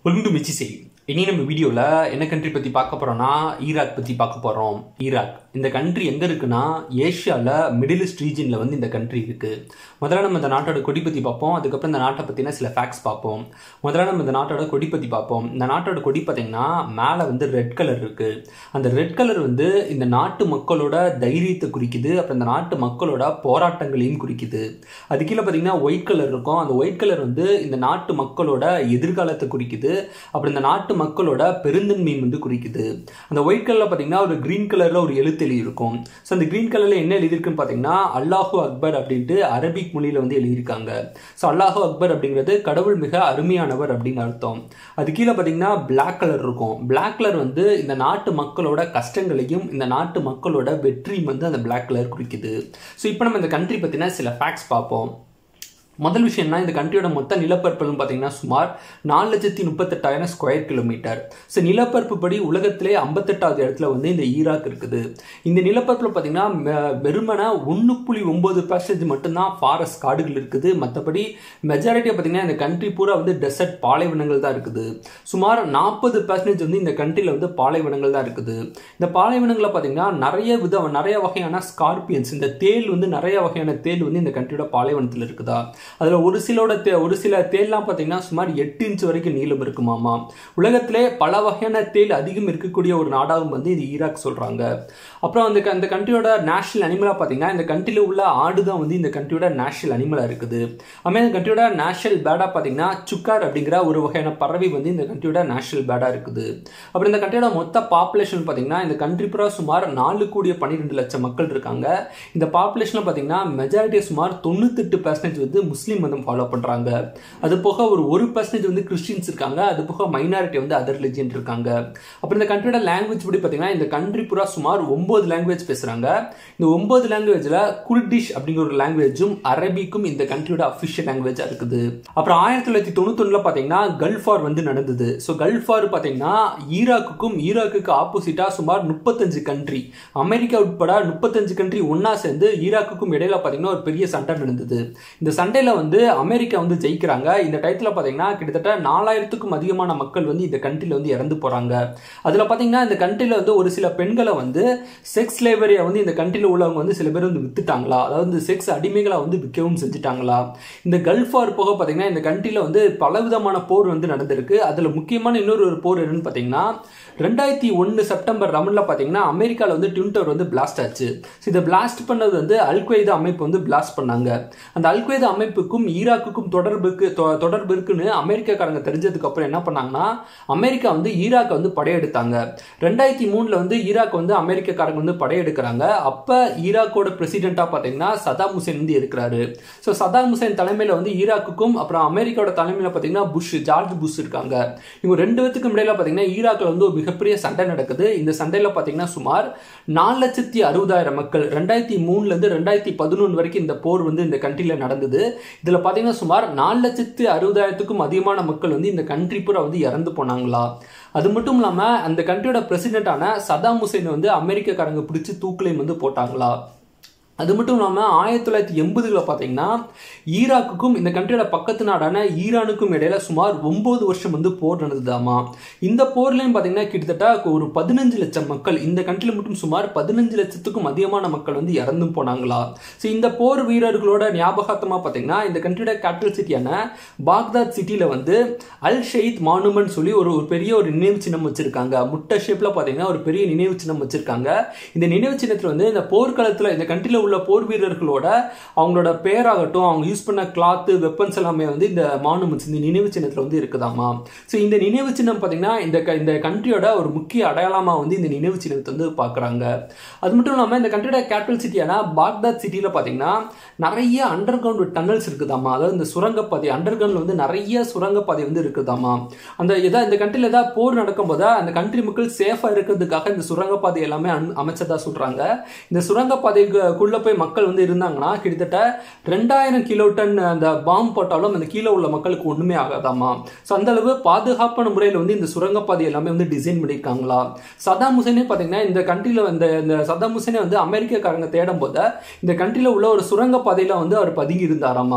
welcome to மிச்சி செய் இனி நம்ம வீடியோவில் என்ன கண்ட்ரி பற்றி பார்க்க போகிறோம்னா ஈராக் பற்றி பார்க்க போகிறோம் ஈராக் இந்த கண்ட்ரி எங்கே இருக்குன்னா ஏஷியாவில் மிடில் ஈஸ்ட் ரீஜனில் வந்து இந்த கண்ட்ரி இருக்குது முதல்ல நம்ம இந்த நாட்டோட கொடி பற்றி பார்ப்போம் அதுக்கப்புறம் இந்த நாட்டை பற்றின சில ஃபேக்ட்ஸ் பார்ப்போம் முதல்ல நம்ம இந்த நாட்டோட கொடி பற்றி பார்ப்போம் இந்த நாட்டோட கொடி பார்த்தீங்கன்னா மேலே வந்து ரெட் கலர் இருக்குது அந்த ரெட் கலர் வந்து இந்த நாட்டு மக்களோட தைரியத்தை குறிக்குது அப்புறம் இந்த நாட்டு மக்களோட போராட்டங்களையும் குறிக்குது அது கீழே பார்த்தீங்கன்னா ஒயிட் கலர் இருக்கும் அந்த ஒயிட் கலர் வந்து இந்த நாட்டு மக்களோட எதிர்காலத்தை குறிக்குது அப்புறம் இந்த நாட்டு மக்களோட பெருந்தன்மையும் வந்து குறிக்குது அந்த ஒயிட் கலரில் பார்த்தீங்கன்னா ஒரு க்ரீன் கலரில் ஒரு எழுத்து எழுதி இருக்கும் ஸோ அந்த க்ரீன் கலரில் என்ன எழுதியிருக்குன்னு பார்த்தீங்கன்னா அல்லாஹு அக்பர் அப்படின்ட்டு அரபிக் மொழியில் வந்து எழுதியிருக்காங்க ஸோ அல்லாஹு அக்பர் அப்படிங்கிறது கடவுள் மிக அருமையானவர் அப்படின்னு அர்த்தம் அது கீழே பார்த்தீங்கன்னா பிளாக் கலர் இருக்கும் பிளாக் கலர் வந்து இந்த நாட்டு மக்களோட கஷ்டங்களையும் இந்த நாட்டு மக்களோட வெற்றியும் வந்து அந்த பிளாக் கலர் குறிக்குது ஸோ இப்போ நம்ம இந்த கண்ட்ரி பற்றின சில ஃபேக்ட்ஸ் பார்ப்போம் முதல் விஷயம்னா இந்த கண்ட்ரியோட மொத்த நிலப்பரப்புன்னு பார்த்தீங்கன்னா சுமார் நாலு லட்சத்தி முப்பத்தெட்டாயிரம் ஸ்கொயர் கிலோமீட்டர் ஸோ நிலப்பரப்பு படி உலகத்திலே ஐம்பத்தெட்டாவது இடத்துல வந்து இந்த ஈராக் இருக்குது இந்த நிலப்பரப்பில் பார்த்தீங்கன்னா வெறுமன ஒன்று புள்ளி ஒம்பது பர்சன்டேஜ் மட்டும்தான் ஃபாரஸ்ட் காடுகள் இருக்குது மற்றபடி மெஜாரிட்டியாக பார்த்தீங்கன்னா இந்த கண்ட்ரி பூரா வந்து டெசர்ட் பாலைவனங்கள் தான் இருக்குது சுமார் நாற்பது பர்சன்டேஜ் வந்து இந்த கண்ட்ரியில் வந்து பாலைவனங்கள் தான் இருக்குது இந்த பாலைவனங்களில் பார்த்தீங்கன்னா நிறைய வித நிறைய வகையான ஸ்கார்பியன்ஸ் இந்த தேல் வந்து நிறைய வகையான தேல் வந்து இந்த கண்ட்ரியோட பாலைவனத்தில் இருக்குதா அதில் ஒரு சிலோட தே ஒரு சில தேல்லாம் பார்த்தீங்கன்னா சுமார் எட்டு இன்ச் வரைக்கும் நீளம் இருக்குமாமா உலகத்திலே பல வகையான தேல் அதிகம் இருக்கக்கூடிய ஒரு நாடாகவும் வந்து இது ஈராக் சொல்கிறாங்க அப்புறம் அந்த அந்த கண்ட்ரியோட நேஷனல் அனிமலாக பார்த்தீங்கன்னா இந்த கண்ட்ரியில் உள்ள ஆடு தான் வந்து இந்த கண்ட்ரியோட நேஷனல் அனிமலாக இருக்குது அதுமாதிரி இந்த கண்ட்ரியோட நேஷனல் பேடாக பார்த்தீங்கன்னா சுக்கார் அப்படிங்கிற ஒரு வகையான பறவை வந்து இந்த கண்ட்ரியோட நேஷனல் பேடாக இருக்குது அப்புறம் இந்த கண்ட்ரியோட மொத்த பாப்புலேஷன் பார்த்தீங்கன்னா இந்த கண்ட்ரி பூரா சுமார் நாலு கோடிய பன்னிரெண்டு லட்சம் மக்கள் இருக்காங்க இந்த பாப்புலேஷனில் பார்த்தீங்கன்னா மெஜாரிட்டி சுமார் தொண்ணூத்தெட்டு பர்சன்டேஜ் வந்து முஸ்லீம் மதம் ஃபாலோ பண்ணுறாங்க அது போக ஒரு ஒரு பர்சன்டேஜ் வந்து கிறிஸ்டின்ஸ் இருக்காங்க அது போக மைனாரிட்டி வந்து அதர் ரிலிஜியன் இருக்காங்க அப்புறம் இந்த கண்ட்ரியோட லாங்குவேஜ் படி பார்த்தீங்கன்னா இந்த கண்ட்ரி பூரா சுமார் ஒன்பது லாங்குவேஜ் பேசுகிறாங்க இந்த ஒன்பது லாங்குவேஜில் குர்டிஷ் அப்படிங்கிற ஒரு லாங்குவேஜும் அரபிக்கும் இந்த கண்ட்ரியோட அஃபிஷியல் லாங்குவேஜாக இருக்குது அப்புறம் ஆயிரத்தி தொள்ளாயிரத்தி தொண்ணூத்தொன்னில் பார்த்தீங்கன்னா கல்ஃப் வார் வந்து நடந்தது ஸோ கல்ஃப் வார் பார்த்தீங்கன்னா ஈராக்குக்கும் ஈராக்குக்கு ஆப்போசிட்டாக சுமார் முப்பத்தஞ்சு கண்ட்ரி அமெரிக்கா உட்பட முப்பத்தஞ்சு கண்ட்ரி ஒன்றா சேர்ந்து ஈராக்குக்கும் இடையில பார்த்தீங்கன்னா ஒரு பெரிய சண்டை நடந்தது இந்த சண்டையில் வந்து அமெரிக்கா வந்து ஜெயிக்கிறாங்க இந்த டயத்தில் பார்த்தீங்கன்னா கிட்டத்தட்ட நாலாயிரத்துக்கும் அதிகமான மக்கள் வந்து இந்த கண்ட்ரியில் வந்து இறந்து போகிறாங்க அதில் பார்த்தீங்கன்னா இந்த கண்ட்ரியில் வந்து ஒரு சில பெண்களை வந்து செக்ஸ் லேபரியை வந்து இந்த கண்ட்ரியில் உள்ளவங்க வந்து சில பேர் வந்து வித்துட்டாங்களா அதாவது செக்ஸ் அடிமைகளை வந்து விற்கவும் செஞ்சுட்டாங்களா இந்த கல்ஃப் வார் போக பார்த்தீங்கன்னா இந்த கண்ட்ரியில் வந்து பலவிதமான போர் வந்து நடந்திருக்கு அதில் முக்கியமான இன்னொரு ஒரு போர் என்னன்னு பார்த்தீங்கன்னா ரெண்டாயிரத்தி ஒன்று செப்டம்பர் ரமனில் பார்த்தீங்கன்னா அமெரிக்காவில் வந்து ட்வின் டவர் வந்து பிளாஸ்ட் ஆச்சு ஸோ இதை பிளாஸ்ட் பண்ணது வந்து அல்கொய்தா அமைப்பு வந்து பிளாஸ்ட் பண்ணாங்க அந்த அல்கொய்தா அமைப்புக்கும் ஈராக்குக்கும் தொடர்புக்கு தொடர்பு இருக்குன்னு அமெரிக்காக்காரங்க தெரிஞ்சதுக்கு அப்புறம் என்ன பண்ணாங்கன்னா அமெரிக்கா வந்து ஈராக்கை வந்து படையெடுத்தாங்க ரெண்டாயிரத்தி மூணில் வந்து ஈராக் வந்து அமெரிக்காக்காரங்க வந்து படையெடுக்கிறாங்க அப்போ ஈராக்கோட பிரசிடென்ட்டாக பார்த்தீங்கன்னா சதாம் ஹுசேன் வந்து இருக்கிறாரு ஸோ சதாம் ஹுசேன் தலைமையில் வந்து ஈராக்குக்கும் அப்புறம் அமெரிக்காவோட தலைமையில் பார்த்தீங்கன்னா புஷ் ஜார்ஜ் புஷ் இருக்காங்க இவங்க ரெண்டு பேத்துக்கும் இடையில பார்த்தீங்கன்னா ஈராக்கில் வந்து ஒரு மிகப்பெரிய சண்டை நடக்குது இந்த சண்டையில் பார்த்தீங்கன்னா சுமார் நாலு லட்சத்தி அறுபதாயிரம் மக்கள் ரெண்டாயிரத்தி மூணுலேருந்து ரெண்டாயிரத்தி பதினொன்று வரைக்கும் இந்த போர் வந்து இந்த கண்ட்ரியில் நடந்தது இதில் பார்த்தீங்கன்னா சுமார் நாலு லட்சத்து அறுபதாயிரத்துக்கும் அதிகமான மக்கள் வந்து இந்த கண்ட்ரி பூரா வந்து இறந்து போனாங்களா அது மட்டும் இல்லாமல் அந்த கண்ட்ரியோட பிரசிடென்ட்டான சதாம் ஹுசைன் வந்து அமெரிக்காக்காரங்க பிடிச்சி தூக்கிலையும் வந்து போட்டாங்களா அது மட்டும் இல்லாமல் ஆயிரத்தி தொள்ளாயிரத்தி எண்பதுகளில் பார்த்தீங்கன்னா ஈராக்குக்கும் இந்த கண்ட்ரியோட பக்கத்து நாடான ஈரானுக்கும் இடையில சுமார் ஒம்பது வருஷம் வந்து போர் நடந்ததாமா இந்த போர்லையும் பார்த்தீங்கன்னா கிட்டத்தட்ட ஒரு பதினஞ்சு லட்சம் மக்கள் இந்த கண்ட்ரியில் மட்டும் சுமார் பதினஞ்சு லட்சத்துக்கும் அதிகமான மக்கள் வந்து இறந்தும் போனாங்களா ஸோ இந்த போர் வீரர்களோட ஞாபகார்த்தமாக பார்த்தீங்கன்னா இந்த கண்ட்ரியோட கேபிட்டல் சிட்டியான பாக்தாத் சிட்டியில் வந்து அல் ஷெயித் மானுமெண்ட் சொல்லி ஒரு ஒரு பெரிய ஒரு நினைவு சின்னம் வச்சிருக்காங்க முட்டை ஷேப்பில் பார்த்தீங்கன்னா ஒரு பெரிய நினைவு சின்னம் வச்சிருக்காங்க இந்த நினைவு சின்னத்தில் வந்து இந்த போர்க்களத்தில் இந்த கண்ட்ரியில் உள்ள போர் வீரர்களோட அவங்களோட பேராகட்டும் அவங்க யூஸ் பண்ண கிளாத்து வெப்பன்ஸ் எல்லாமே வந்து இந்த மானுமெண்ட்ஸ் இந்த நினைவு சின்னத்தில் வந்து இருக்குதாமா ஸோ இந்த நினைவு சின்னம் பார்த்தீங்கன்னா இந்த இந்த கண்ட்ரியோட ஒரு முக்கிய அடையாளமாக வந்து இந்த நினைவு சின்னத்தை வந்து பார்க்குறாங்க அது மட்டும் இல்லாமல் இந்த கண்ட்ரியோட கேபிட்டல் சிட்டியான பாக்தாத் சிட்டியில் பார்த்தீங்கன்னா நிறைய அண்டர் கிரவுண்ட் டனல்ஸ் இருக்குதாமா அதாவது இந்த சுரங்கப்பாதை அண்டர் கிரவுண்டில் வந்து நிறைய சுரங்கப்பாதை வந்து இருக்குதாமா அந்த எதாவது இந்த கண்ட்ரியில் ஏதாவது போர் நடக்கும்போது அந்த கண்ட்ரி மக்கள் சேஃபாக இருக்கிறதுக்காக இந்த சுரங்கப்பாதை எல்லாமே அமைச்சதா சொல்கிறாங்க இந்த சுரங்கப்பாதைக்குள்ள போய் மக்கள் வந்து இருந்தாங்கன்னா கிட்டத்தட்ட ரெண்டாயிரம் கிலோ டன் அந்த பாம்பு போட்டாலும் அந்த கீழே உள்ள மக்களுக்கு ஒன்றுமே ஆகாதாமா ஸோ அந்த அளவு பாதுகாப்பான முறையில் வந்து இந்த சுரங்கப்பாதை எல்லாமே வந்து டிசைன் பண்ணியிருக்காங்களா சதாம் ஹுசேனே பார்த்தீங்கன்னா இந்த கண்ட்ரியில் இந்த இந்த சதாம் ஹுசேனே வந்து அமெரிக்காக்காரங்க தேடும் போது இந்த கண்ட்ரியில் உள்ள ஒரு சுரங்கப்பாதையில் வந்து அவர் பதுங்கி இருந்தாராமா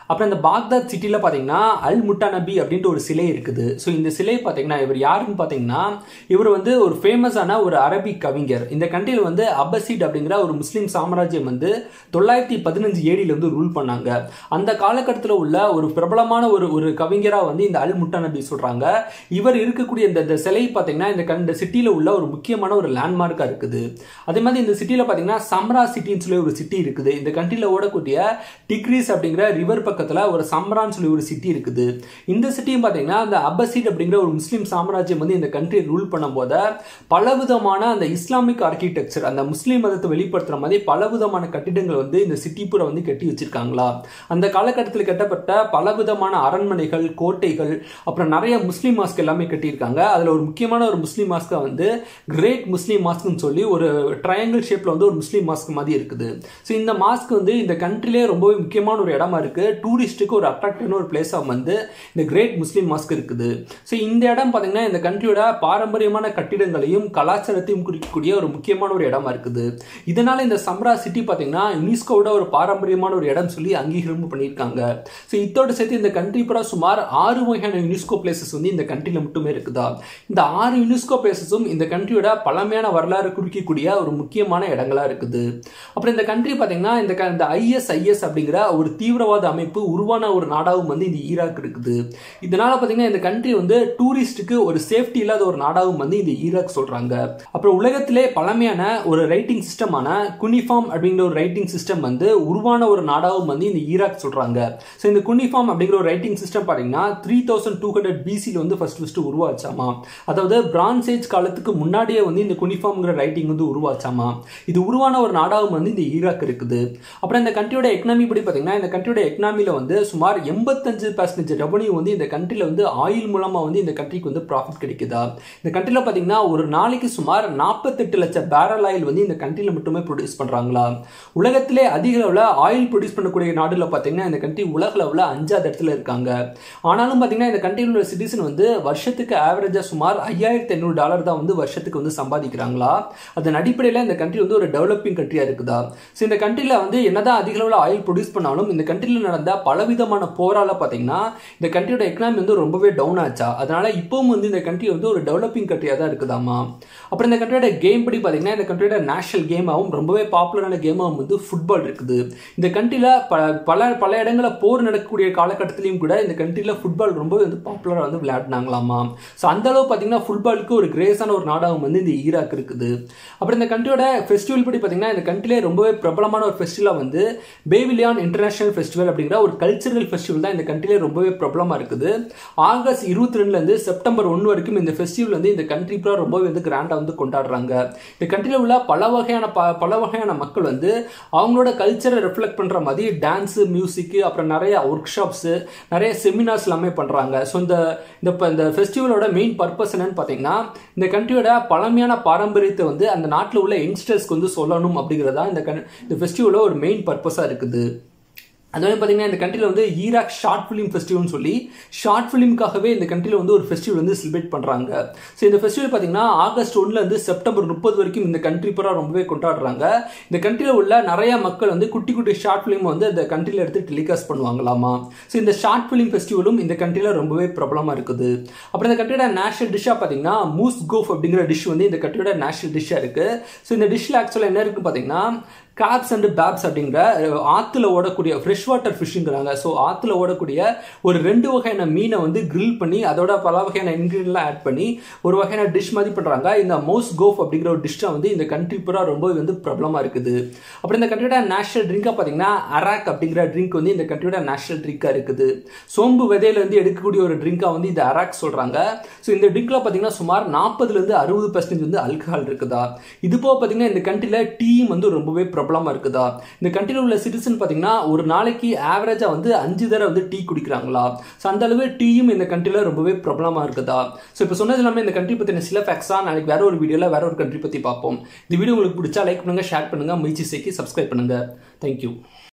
அப்புறம் இந்த பாக்தாத் சிட்டியில் பார்த்தீங்கன்னா அல் முட்டா நபி அப்படின்ட்டு ஒரு சிலை இருக்குது ஸோ இந்த சிலை பார்த்தீங்கன்னா இவர் யாருன்னு பார்த்தீங்கன்னா இவர் வந்து ஒரு ஃபேமஸான ஒரு அரபிக் கவிஞர் இந்த கண்ட்ரியில் வந்து அபசிட் அப்படிங்கிற ஒரு முஸ்லீம் சாம்ராஜ்யம் வந்து தொள்ளாயிரத்தி பதினஞ்சு ஏடியில் வந்து ரூல் பண்ணாங்க அந்த காலகட்டத்தில் உள்ள ஒரு பிரபலமான ஒரு ஒரு கவிஞராக வந்து இந்த அல் முட்டா நபி சொல்கிறாங்க இவர் இருக்கக்கூடிய இந்த இந்த சிலை பார்த்தீங்கன்னா இந்த கண்ட சிட்டியில் உள்ள ஒரு முக்கியமான ஒரு லேண்ட்மார்க்காக இருக்குது அதே மாதிரி இந்த சிட்டியில் பார்த்தீங்கன்னா சம்ரா சிட்டின்னு சொல்லி ஒரு சிட்டி இருக்குது இந்த கண்ட்ரியில் ஓடக்கூடிய டிக்ரீஸ் அப்படிங்கிற ரிவர் பக்கத்தில் ஒரு சம்ரான்னு சொல்லி ஒரு சிட்டி இருக்குது இந்த சிட்டியும் பார்த்தீங்கன்னா அந்த அபசிட் அப்படிங்கிற ஒரு முஸ்லீம் சாம்ராஜ்யம் வந்து இந்த கண்ட்ரியை ரூல் பண்ணும்போது பலவிதமான அந்த இஸ்லாமிக் ஆர்கிடெக்சர் அந்த முஸ்லீம் மதத்தை வெளிப்படுத்துற மாதிரி பலவிதமான கட்டிடங்கள் வந்து இந்த சிட்டி பூரா வந்து கட்டி வச்சிருக்காங்களா அந்த காலகட்டத்தில் கட்டப்பட்ட பலவிதமான அரண்மனைகள் கோட்டைகள் அப்புறம் நிறைய முஸ்லீம் மாஸ்க் எல்லாமே கட்டியிருக்காங்க அதில் ஒரு முக்கியமான ஒரு முஸ்லீம் மாஸ்கை வந்து கிரேட் முஸ்லீம் மாஸ்க்னு சொல்லி ஒரு ட்ரையாங்கிள் ஷேப்பில் வந்து ஒரு முஸ்லீம் மாஸ்க் மாதிரி இருக்குது ஸோ இந்த மாஸ்க் வந்து இந்த கண்ட்ரிலே ரொம்பவே முக்கியமான ஒரு இடமா இருக்கு டூரிஸ்ட்டுக்கு ஒரு அட்ராக்டிவான ஒரு பிளேஸாக வந்து இந்த கிரேட் முஸ்லீம் மாஸ்க் இருக்குது ஸோ இந்த இடம் பார்த்தீங்கன்னா இந்த கண்ட்ரியோட பாரம்பரியமான கட்டிடங்களையும் கலாச்சாரத்தையும் குறிக்கக்கூடிய ஒரு முக்கியமான ஒரு இடமா இருக்குது இதனால இந்த சம்ரா சிட்டி பார்த்தீங்கன்னா யுனெஸ்கோவோட ஒரு பாரம்பரியமான ஒரு இடம் சொல்லி அங்கீகாரம் பண்ணியிருக்காங்க ஸோ இதோட சேர்த்து இந்த கண்ட்ரி பூரா சுமார் ஆறு வகையான யுனெஸ்கோ பிளேசஸ் வந்து இந்த கண்ட்ரியில் மட்டுமே இருக்குதா இந்த ஆறு யுனெஸ்கோ பிளேசஸும் இந்த கண்ட்ரியோட பழமையான வரலாறு குறிக்கக்கூடிய ஒரு முக்கியமான இடங்களா இருக்குது அப்புறம் இந்த கண்ட்ரி பார்த்தீங்கன்னா இந்த க- இந்த ஐஎஸ்ஐஎஸ் அப்படிங்கிற ஒரு தீவிரவாத அமைப்பு உருவான ஒரு நாடாகவும் வந்து இந்த ஈராக் இருக்குது இதனால பார்த்தீங்கன்னா இந்த கண்ட்ரி வந்து டூரிஸ்ட்டுக்கு ஒரு சேஃப்டி இல்லாத ஒரு நாடாகவும் வந்து இந்த ஈராக் சொல்றாங்க அப்புறம் உலகத்திலே பழமையான ஒரு ரைட்டிங் சிஸ்டமான குனிஃபார்ம் அப்படிங்கிற ஒரு ரைட்டிங் சிஸ்டம் வந்து உருவான ஒரு நாடாகவும் வந்து இந்த ஈராக் சொல்றாங்க ஸோ இந்த குனிஃபார்ம் அப்படிங்கிற ஒரு ரைட்டிங் சிஸ்டம் பார்த்தீங்கன்னா த்ரீ தௌசண்ட் டூ ஹண்ட்ரட் பிசியில் வந்து ஃபர்ஸ்ட் ஃபர்ஸ்ட் உருவாச்சாமா அதாவது பிரான்ஸ் ஏஜ் காலத்துக்கு முன்னாடியே வந்து இந்த குனிஃபார்ம்ங்கிற ரைட்டிங் வந்து உருவாச்சாமா இது உருவான ஒரு நாடாகவும் வந்து இந்த ஈராக் இருக்குது அப்புறம் இந்த கண்ட்ரியோட எக்கனாமி படி பார்த்தீங்கன்னா இந்த கண்ட்ரியோட எக்கனாமியில் வந்து சுமார் எண்பத்தஞ்சு பர்சன்டேஜ் ரெவன்யூ வந்து இந்த கண்ட்ரியில் வந்து ஆயில் மூலமாக வந்து இந்த கண்ட்ரிக்கு வந்து ப்ராஃபிட் கிடைக்குதா இந்த கண்ட்ரியில் பார்த்தீங்கன்னா ஒரு நாளைக்கு சுமார் நாற்பத்தெட்டு லட்சம் பேரல் ஆயில் வந்து இந்த கண்ட்ரியில் மட்டுமே ப்ரொடியூஸ் பண்ணுறாங்களா உலகத்திலே அதிக அளவில் ஆயில் ப்ரொடியூஸ் பண்ணக்கூடிய நாடுல பார்த்தீங்கன்னா இந்த கண்ட்ரி உலக அளவில் அஞ்சாவது இடத்துல இருக்காங்க ஆனாலும் பார்த்தீங்கன்னா இந்த கண்ட்ரியில் உள்ள சிட்டிசன் வந்து வருஷத்துக்கு ஆவரேஜாக சுமார் ஐயாயிரத்தி ஐநூறு டாலர் தான் வந்து வருஷத்துக்கு வந்து சம்பாதிக்கிறாங்களா அதன் அடிப்படையில் இந்த கண்ட்ரி வந்து ஒரு டெவலப்பிங் கண்ட்ரியாக இருக்குதா ஸோ இந்த கண்ட்ரியில் வந்து என்னதான் அதிக அளவில் ஆயில் ப்ரொடியூஸ் பண்ணாலும் இந்த கண்ட்ரியில் நடந்த பலவிதமான போரால பார்த்தீங்கன்னா இந்த கண்ட்ரியோட எக்கனாமி வந்து ரொம்பவே டவுன் ஆச்சா அதனால இப்பவும் வந்து இந்த கண்ட்ரி வந்து ஒரு டெவலப்பிங் கண்ட்ரியாக தான் இருக்குதாமா அப்புறம் இந்த கண்ட்ரியோட கேம் படி பார்த்தீங்கன்னா இந்த கண்ட்ரியோட நேஷனல் கேமாகவும் ரொம்பவே பாப்புலரான கேமாகவும் வந்து ஃபுட்பால் இருக்குது இந்த கண்ட்ரியில் ப பல பல இடங்களில் போர் நடக்கக்கூடிய காலகட்டத்திலையும் கூட இந்த கண்ட்ரியில் ஃபுட்பால் ரொம்பவே வந்து பாப்புலராக வந்து விளையாடினாங்களாமா ஸோ அந்த அளவு பார்த்தீங்கன்னா ஃபுட்பாலுக்கு ஒரு கிரேஸான ஒரு நாடாகவும் வந்து இந்த ஈராக் இருக்குது அப்புறம் இந்த கண்ட்ரியோட ஃபெஸ்டிவல் படி பார்த்தீங்கன்னா இந்த கண்ட்ரிலே ரொம்பவே பிரபலமான ஒரு ஃபெஸ்டிவலாக வந்து பேவிலியான் இன்டர்நேஷனல் ஃபெஸ்டிவல் அப்படிங்கிற ஒரு கல்ச்சரல் ஃபெஸ்டிவல் தான் இந்த கண்ட்ரிலே ரொம்பவே பிரபலமாக இருக்குது ஆகஸ்ட் இருபத்தி ரெண்டுலேருந்து செப்டம்பர் ஒன்று வரைக்கும் இந்த ஃபெஸ்டிவல் வந்து இந்த கண்ட்ரி பூரா ரொம்பவே வந்து கிராண்டாக வந்து கொண்டாடுறாங்க இந்த கண்ட்ரியில் உள்ள பல வகையான ப பல வகையான மக்கள் வந்து அவங்களோட கல்ச்சரை ரெஃப்ளெக்ட் பண்ணுற மாதிரி டான்ஸு மியூசிக்கு அப்புறம் நிறைய ஒர்க் ஷாப்ஸு நிறைய செமினார்ஸ் எல்லாமே பண்ணுறாங்க ஸோ இந்த இந்த இப்போ இந்த ஃபெஸ்டிவலோட மெயின் பர்பஸ் என்னன்னு பார்த்தீங்கன்னா இந்த கண்ட்ரியோட பழமையான பாரம்பரியத்தை வந்து அந்த நாட்டில் உள்ள யங்ஸ்டர்ஸ்க்கு வந்து சொல்லணும் அப்படிங்கிறதா இந்த கண் இந்த ஃபெஸ்டிவலோட ஒரு மெயின் பர்பஸாக இருக்குது அது வந்து பார்த்தீங்கன்னா இந்த கண்ட்ரியில் வந்து ஈராக் ஷார்ட் ஃபிலிம் ஃபெஸ்டிவல்னு சொல்லி ஷார்ட் ஃபிலிம்காகவே இந்த கண்ட்ரியில் வந்து ஒரு ஃபெஸ்டிவல் வந்து செலிப்ரேட் பண்ணுறாங்க ஸோ இந்த ஃபெஸ்டிவல் பார்த்தீங்கன்னா ஆகஸ்ட் ஒன்றுலேருந்து செப்டம்பர் முப்பது வரைக்கும் இந்த கண்ட்ரி பூரா ரொம்பவே கொண்டாடுறாங்க இந்த கண்ட்ரியில் உள்ள நிறைய மக்கள் வந்து குட்டி குட்டி ஷார்ட் ஃபிலிம் வந்து இந்த கண்ட்ரியில் எடுத்து டெலிகாஸ்ட் பண்ணுவாங்களாமா ஸோ இந்த ஷார்ட் ஃபிலிம் ஃபெஸ்டிவலும் இந்த கண்ட்ரியில் ரொம்பவே பிரபலமாக இருக்குது அப்புறம் இந்த கண்ட்ரியோட நேஷனல் டிஷ்ஷாக பார்த்தீங்கன்னா மூஸ் கோஃப் அப்படிங்கிற டிஷ் வந்து இந்த கண்ட்ரியோட நேஷனல் டிஷ்ஷாக இருக்குது ஸோ இந்த டிஷ்ஷில் ஆக்சுவலாக என்ன இருக்குன்னு பார்த்தீங்கன்னா கிராப்ஸ் அண்ட் பேப்ஸ் அப்படிங்கிற அஹ், ஆத்துல ஓடக்கூடிய ஃப்ரெஷ் வாட்டர் ஃபிஷ்ஷுங்கிறாங்க ஸோ ஆத்துல ஓடக்கூடிய ஒரு ரெண்டு வகையான மீனை வந்து grill பண்ணி அதோட பல வகையான இன்க்ரீடியன்ட்லாம் ஆட் பண்ணி ஒரு வகையான டிஷ் மாதிரி பண்ணுறாங்க இந்த மவுஸ் கோஃப் அப்படிங்கிற ஒரு டிஷ்ஷாக வந்து இந்த கண்ட்ரி பூரா ரொம்ப வந்து பிரபலமாக இருக்குது அப்புறம் இந்த கண்ட்ரியோட நேஷனல் ட்ரிங்காக பார்த்தீங்கன்னா அராக் அப்படிங்கிற ட்ரிங்க் வந்து இந்த கண்ட்ரியோட நேஷனல் ட்ரிங்காக இருக்குது சோம்பு விதையிலேருந்து எடுக்கக்கூடிய ஒரு ட்ரிங்காக வந்து இந்த அராக் சொல்கிறாங்க ஸோ இந்த ட்ரிங்க்ல பார்த்தீங்கன்னா சுமார் நாற்பதுலேருந்து அறுபது பர்சன்டேஜ் வந்து அல்கஹால் இருக்குதா இது போக பார்த்தீங்கன்னா இந்த கண்ட்ரியில் டீயும் வந்து ரொம்பவே பிரபலமாக இருக்குதா இந்த கண்ட்ரியில் உள்ள சிட்டிசன் பார்த்தீங்கன்னா ஒரு நாளைக்கு ஆவரேஜாக வந்து அஞ்சு தடவை வந்து டீ குடிக்கிறாங்களா ஸோ அந்த அளவு டீயும் இந்த கண்ட்ரியில் ரொம்பவே பிரபலமாக இருக்குதா ஸோ இப்போ சொன்னது எல்லாமே இந்த கண்ட்ரி பற்றின சில ஃபேக்ஸாக நாளைக்கு வேற ஒரு வீடியோவில் வேற ஒரு கண்ட்ரி பற்றி பார்ப்போம் இந்த வீடியோ உங்களுக்கு பிடிச்சா லைக் பண்ணுங்கள் ஷேர் பண்ணுங்கள் முயற்சி செய்கி சப்ஸ்கிரைப் பண்ணுங்கள் தேங்க்யூ